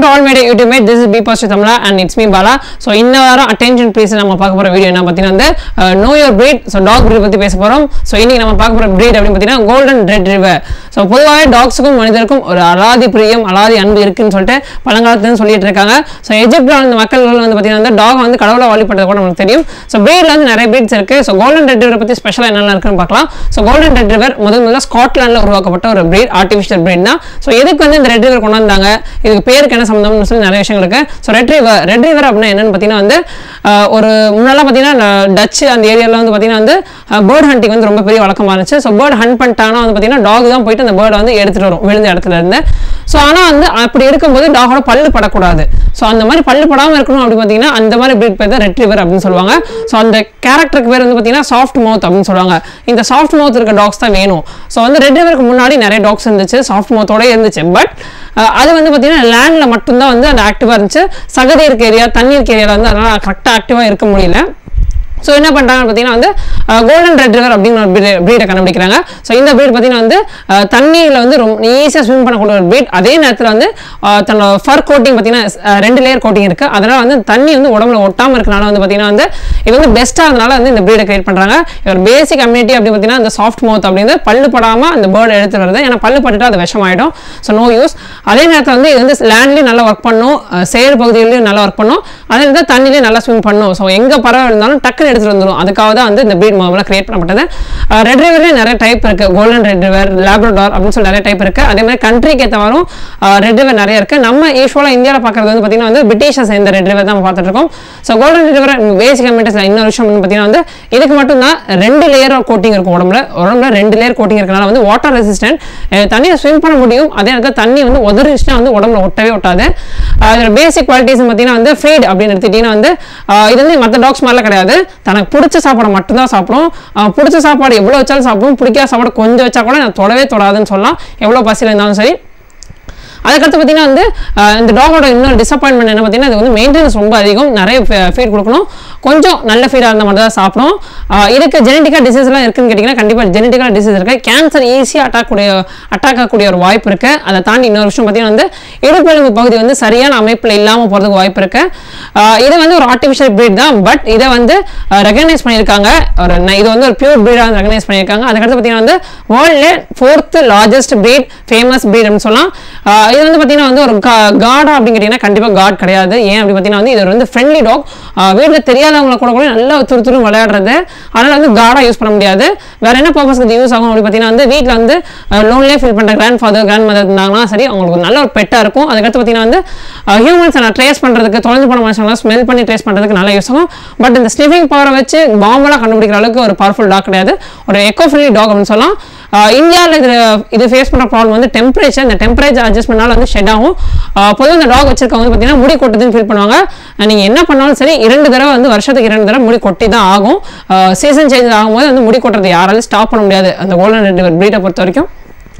all media YouTube made this is be positive Tamizha and it's me Bala so இந்த வாரம் attention please நம்ம பார்க்க போகிற வீடியோ என்ன பார்த்தீங்கன்னா வந்து know your breed so dog breed பற்றி பேச போகிறோம் ஸோ இன்னைக்கு நம்ம பார்க்க போகிற பிரீட் அப்படின்னு பார்த்தீங்கன்னா கோல்டன் ரெட் ரிவர் ஸோ பொதுவாகவே டாக்ஸுக்கும் மனிதருக்கும் ஒரு அலாதி பிரியம் அலாதி அன்பு இருக்குன்னு சொல்லிட்டு பழங்காலத்துலேருந்து சொல்லிட்டு இருக்காங்க ஸோ எஜிப்டில் வந்து மக்கள்கள் வந்து பார்த்தீங்கன்னா வந்து டாக் வந்து கடவுளை வழிபட்டது கூட நமக்கு தெரியும் ஸோ பிரீடில் வந்து நிறைய பிரீட்ஸ் இருக்குது ஸோ கோல்டன் ரெட் ரிவர் பற்றி ஸ்பெஷலாக என்னென்ன இருக்குன்னு பார்க்கலாம் ஸோ கோல்டன் ரெட் ரிவர் முதல் முதல்ல ஸ்காட்லாண்டில் உருவாக்கப்பட்ட ஒரு பிரீட் ஆர்டிஃபிஷியல் பிரீட் தான் ஸோ எதுக்கு வந்து இந்த ரெட் ரிவர் கொண்டு வந்தாங்க இதுக்கு பேருக்கு என்ன சம்மந்தம்னு சொல்லி நிறைய விஷயங்கள் இருக்கு so red river red river அப்படின்னா என்னன்னு பார்த்தீங்கன்னா வந்து ஆஹ், ஒரு முன்னெல்லாம் பார்த்தீங்கன்னா டச்சு அந்த ஏரியாவில் வந்து பார்த்தீங்கன்னா வந்து பேர்ட் ஹண்டிங் வந்து ரொம்ப பெரிய வழக்கமாக இருந்துச்சு ஸோ பேர்ட் ஹண்ட் பண்ணிட்டாங்கன்னா வந்து பார்த்தீங்கன்னா டாக் தான் போயிட்டு அந்த பேர்டை வந்து எடுத்துட்டு வரும் விழுந்த இடத்துல இருந்து ஸோ ஆனால் வந்து அப்படி இருக்கும்போது டாகோட பல்லு படக்கூடாது ஸோ அந்த மாதிரி பல்லு படாமல் இருக்கணும் அப்படி பார்த்தீங்கன்னா அந்த மாதிரி பிரீட் பேர் தான் ரெட் ரிவர் அப்படின்னு சொல்லுவாங்க ஸோ அந்த கேரக்டருக்கு பேர் வந்து பார்த்தீங்கன்னா சாஃப்ட் மவுத் அப்படின்னு சொல்லுவாங்க இந்த சாஃப்ட் மவுத் இருக்க டாக்ஸ் தான் வேணும் ஸோ வந்து ரெட் ரிவருக்கு முன்னாடி நிறைய டாக்ஸ் இருந்துச்சு சாஃப்ட் மவுத்தோட இருந்துச்சு பட் அது வந்து பார்த்தீங்கன்னா லேண்டில் மட்டும்தான் வந்து அந்த ஆக்டிவாக இருந்துச்சு சகதி இருக்க ஏரியா தண்ணி இருக்க ஏரியாவில் வந்து அதனால் கரெக்டாக ஆக்டிவாக இருக்க முடியல ஸோ என்ன பண்ணுறாங்க பார்த்தீங்கன்னா வந்து கோல்டன் ரெட் ரிவர் அப்படிங்கிற ஒரு ப்ரீடை கண்டுபிடிக்கிறாங்க ஸோ இந்த ப்ரீட் பார்த்தீங்கன்னா வந்து அஹ், தண்ணியில் வந்து ரொம்ப ஈஸியாக ஸ்விம் பண்ணக்கூடிய ஒரு ப்ரீட் அதே நேரத்தில் வந்து அஹ், தன்னோட ஃபர் கோட்டிங் பார்த்தீங்கன்னா அஹ், ரெண்டு லேயர் கோட்டிங் இருக்குது அதனால் வந்து தண்ணி வந்து உடம்புல ஒட்டாமல் இருக்கனால வந்து பார்த்தீங்கன்னா வந்து இது வந்து பெஸ்ட்டாக அதனால வந்து இந்த ப்ரீடை கிரியேட் பண்ணுறாங்க ஒரு பேசிக் கம்யூனிட்டி அப்படி பார்த்தீங்கன்னா அந்த சாஃப்ட் மவுத் அப்படிங்கிறது பல்லு படாமல் அந்த பேர்டு எடுத்து வருது ஏன்னா பல்லு பட்டுட்டு அது விஷமாயிடும் ஸோ நோ யூஸ் அதே நேரத்தில் வந்து இது வந்து லேண்ட்லேயும் நல்லா ஒர்க் பண்ணும் அஹ், சேறு பகுதியிலையும் நல்லா ஒர்க் பண்ணும் அதே நேரத்தில் தண்ணிலையும் நல்லா ஸ்விம் பண்ணும் ஸோ எங்கே பறவை இருந்தாலும் டக்குன்னு எடுத்துட்டு வந்துடும் அதுக்காக தான் வந்து இந்த பிரீட் முதல்ல கிரியேட் பண்ணப்பட்டது ரெட் ரிவர்லேயே நிறைய டைப் இருக்கு கோல்டன் ரெட் ரிவர் லேப்ரடார் அப்படின்னு சொல்லி நிறைய டைப் இருக்கு அதே மாதிரி கண்ட்ரிக்கு ஏற்றவாறும் ரெட் ரிவர் நிறைய இருக்கு நம்ம யூஸ்வலாக இந்தியாவில் பார்க்கறது வந்து பார்த்தீங்கன்னா வந்து பிரிட்டிஷை சேர்ந்த ரெட் ரிவர் தான் நம்ம பார்த்துட்டு இருக்கோம் so golden red river basic கம்யூனிட்டிஸில் இன்னொரு விஷயம் வந்து பார்த்தீங்கன்னா வந்து இதுக்கு மட்டும் தான் ரெண்டு லேயர் கோட்டிங் இருக்கும் உடம்புல உடம்புல ரெண்டு லேயர் கோட்டிங் இருக்கனால வந்து வாட்டர் ரெசிஸ்டன்ட் தண்ணியை ஸ்விம் பண்ண முடியும் அதே நேரத்தில் தண்ணி வந்து உதறிச்சுன்னா வந்து உடம்புல ஒட்டவே ஒட்டாது அதில் பேசிக் குவாலிட்டிஸ் பார்த்தீங்கன்னா வந்து ஃபீட் அப்படின்னு எடுத்துக்கிட்டிங்கன்னா வந்து ஆஹ் இது வந்து மற்ற டாக்ஸ் மாதிரிலாம் கிடையாது தனக்கு பிடிச்ச சாப்பாடை மட்டும்தான் சாப்பிடும் ஆஹ் பிடிச்ச சாப்பாடு எவ்வளோ வச்சாலும் சாப்பிடும் பிடிக்காத சாப்பாடு கொஞ்சம் வச்சா கூட நான் தொடவே தொடாதுன்னு சொல்லலாம் எவ்வளோ பசியில் இருந்தாலும் சரி அதுக்கடுத்து பார்த்தீங்கன்னா வந்து ஆஹ் இந்த டாகோட இன்னொரு டிசப்பாயின்மெண்ட் என்ன பார்த்தீங்கன்னா இது வந்து மெயின்டெனன்ஸ் ரொம்ப அதிகம் நிறைய ஃபீட் கொடுக்கணும் கொஞ்சம் நல்ல ஃபீடாக இருந்தால் மட்டும் தான் சாப்பிடும் ஆஹ் இதுக்கு ஜெனட்டிக்காக டிசீஸ்லாம் இருக்குன்னு கேட்டிங்கன்னா கண்டிப்பாக ஜெனட்டிக்காக டிசீஸ் இருக்குது கேன்சர் ஈஸியாக அட்டாக் கூடிய அட்டாக் ஆகக்கூடிய ஒரு வாய்ப்பு இருக்குது அதை தாண்டி இன்னொரு விஷயம் பார்த்தீங்கன்னா வந்து இடுப்பெலும்பு பகுதி வந்து சரியான அமைப்பில் இல்லாமல் போகிறதுக்கு வாய்ப்பு இருக்குது இது வந்து ஒரு ஆர்டிஃபிஷியல் breed தான் பட் இதை வந்து ரெகனைஸ் பண்ணியிருக்காங்க ஒரு ந- இது வந்து ஒரு பியூர் பிரீடாக ரெகனைஸ் பண்ணியிருக்காங்க அதுக்கடுத்து பார்த்தீங்கன்னா வந்து வேர்ல்ட்ல fourth largest breed famous breed அப்படின்னு சொல்லலாம் ஆஹ் இது வந்து பார்த்தீங்கன்னா வந்து ஒரு காடா அப்படின்னு கேட்டிங்கன்னா கண்டிப்பாக காட் கிடையாது ஏன் அப்படி பார்த்தீங்கன்னா வந்து இது ஒரு வந்து ஃப்ரெண்ட்லி டாக் வீட்டில் தெரியாதவங்கள கூட கூட நல்லா துரு துரு விளையாடுறது அதனால் வந்து காடாக யூஸ் பண்ண முடியாது வேற என்ன பர்பஸ்க்கு இது யூஸ் ஆகும் அப்படி பார்த்தீங்கன்னா வந்து வீட்டில் வந்து லோன்லேயே ஃபீல் பண்ணுற கிராண்ட் ஃபாதர் கிராண்ட் மதர் இருந்தாங்கன்னா சரி அவங்களுக்கு ஒரு நல்ல ஒரு பெட்டாக இருக்கும் அதுக்கடுத்து பார்த்தீங்கன்னா வந்து ஹியூமன்ஸை நான் ட்ரேஸ் பண்ணுறதுக்கு தொலைஞ்சு போன மனுஷங்களாம் ஸ்மெல் பண்ணி ட்ரேஸ் பண்ணுறதுக்கு நல்லா யூஸ் ஆகும் பட் இந்த ஸ்னிஃபிங் பவரை வச்சு பாம்பெல்லாம் கண்டுபிடிக்கிற அளவுக்கு ஒரு பவர்ஃபுல் டாக் கிடையாது ஒரு எக்கோ ஃப்ரெண்ட்லி டாக் அப்படின்னு சொல்லலாம் இந்தியாவில் இது இது ஃபேஸ் பண்ணுற ப்ராப்ளம் வந்து டெம்பரேச்சர் இந்த டெம்பரேச்சர் அட்ஜஸ்ட்மெண்ட்னால வந்து ஷெட் ஆகும் பொதுவாக இந்த டாக் வச்சிருக்கவங்க வந்து பார்த்தீங்கன்னா முடி கொட்டுதுன்னு ஃபீல் பண்ணுவாங்க நீங்கள் என்ன பண்ணாலும் சரி இரண்டு தடவை வந்து வருஷத்துக்கு இரண்டு தடவை முடி கொட்டி தான் ஆகும் சீசன் சேஞ்ச் ஆகும்போது வந்து முடி கொட்டுறது யாராலும் ஸ்டாப் பண்ண முடியாது அந்த கோல்டன் ரெண்டு ப்ரீடை பொறுத்த வரைக்கும்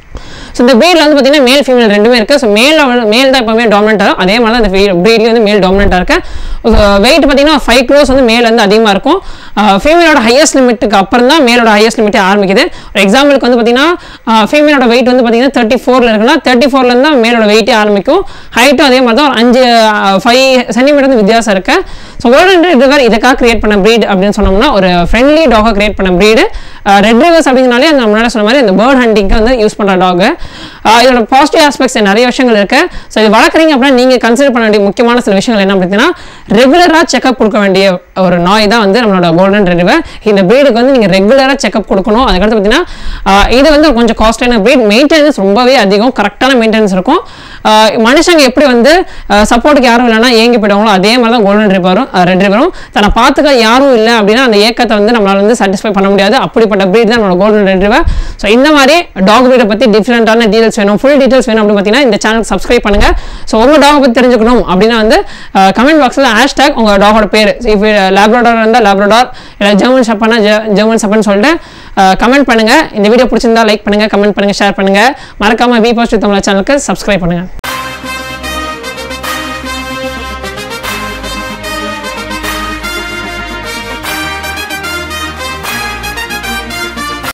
ஸோ இந்த breedல வந்து பார்த்தீங்கன்னா மேல் ஃபீமேல் ரெண்டுமே இருக்குது ஸோ மேல் மேல் தான் எப்பவுமே டாமினண்ட்டாக இருக்கும் அதே மாதிரி தான் இந்த ப்ரீட்லேயும் வந்து மேல் டாமினண்ட்டாக இருக்கு வெயிட் பார்த்தீங்கன்னா ஃபைவ் க்ரோஸ் வந்து மேல் வந்து அதிகமாக இருக்கும் ஃபீமேலோட ஹையஸ்ட் லிமிட்டுக்கு அப்புறம் தான் மேலோட ஹையஸ்ட் லிமிட்டே ஆரம்பிக்குது ஒரு எக்ஸாம்பிளுக்கு வந்து பார்த்தீங்கன்னா ஃபீமேலோட வெயிட் வந்து பார்த்தீங்கன்னா தேர்ட்டி ஃபோரில் இருக்குன்னா தேர்ட்டி ஃபோர்லேருந்து தான் மேலோட வெயிட்டே ஆரம்பிக்கும் ஹைட்டும் அதே மாதிரி தான் ஒரு அஞ்சு ஃபைவ் சென்டிமீட்டர் வந்து வித்தியாசம் இருக்கு ஸோ கோல்டன் ரெட் ரிவர் இதுக்காக கிரியேட் பண்ண breed அப்படின்னு சொன்னோம்னா ஒரு ஃப்ரெண்ட்லி டாகாக கிரியேட் பண்ண breed ரெட் ரிவர்ஸ் அப்படிங்கனாலே அந்த முன்னாடி சொன்ன மாதிரி இந்த பேர்ட் ஹண்டிங்க்கு வந்து யூஸ் பண்ணுற டாக் இதோட பாசிட்டிவ் ஆஸ்பெக்ட்ஸ் நிறைய விஷயங்கள் இருக்கு ஸோ இது வளர்க்குறீங்க அப்படின்னா நீங்கள் கன்சிடர் பண்ண வேண்டிய முக்கியமான சில விஷயங்கள் என்ன அப்படின்னா ரெகுலராக செக்அப் கொடுக்க வேண்டிய ஒரு நாய் தான் வந்து நம்மளோட கோல்டன் ரெட்ரிவர் இந்த breedக்கு வந்து நீங்கள் ரெகுலராக செக்அப் கொடுக்கணும் அதுக்கடுத்து பார்த்தீங்கன்னா ஆஹ் இது வந்து கொஞ்சம் காஸ்ட்லியான breed மெயின்டெனன்ஸ் ரொம்பவே அதிகம் கரெக்டான மெயின்டெனன்ஸ் இருக்கும் ஆஹ் மனுஷங்க எப்படி வந்து சப்போர்ட்டுக்கு யாரும் இல்லைன்னா ஏங்கி போயிடுவாங்களோ அதே மாதிரி தான் கோல்டன் ரிவரும் ரெட் ரிவரும் தன்னை பார்த்துக்க யாரும் இல்லை அப்படின்னா அந்த ஏக்கத்தை வந்து நம்மளால வந்து சாட்டிஸ்ஃபை பண்ண முடியாது அப்படிப்பட்ட breed தான் நம்மளோட கோல்டன் ரெட் ரிவர் ஸோ இந்த மாதிரி டாக் breed பற்றி டிஃப்ரெண்டான டீடைல்ஸ் வேணும் ஃபுல் டீடைல்ஸ் வேணும் அப்படின்னு பார்த்தீங்கன்னா இந்த சேனலுக்கு சப்ஸ்கிரைப் பண்ணுங்க ஸோ உங்கள் டாக் பற்றி தெரிஞ்சுக்கணும் அப்படின்னா வந்து கமெண்ட் பாக்ஸில் ஹேஷ்டாக் உங்கள் டாகோட பேர் இப்போ லேப்ரடார் இருந்தால் லேப்ரடார் இல்லை ஜெர்மன் ஷப்பனா ஜெர்மன் ஷப்பன்னு சொல்லிட்டு கமெண்ட் பண்ணுங்க இந்த வீடியோ பிடிச்சிருந்தா லைக் பண்ணுங்க கமெண்ட் பண்ணுங்க ஷேர் பண்ணுங்க மறக்காம வி பாசிட்டிவ் தமிழ் சேனலுக்கு சப்ஸ்கிரைப் பண்ணுங்க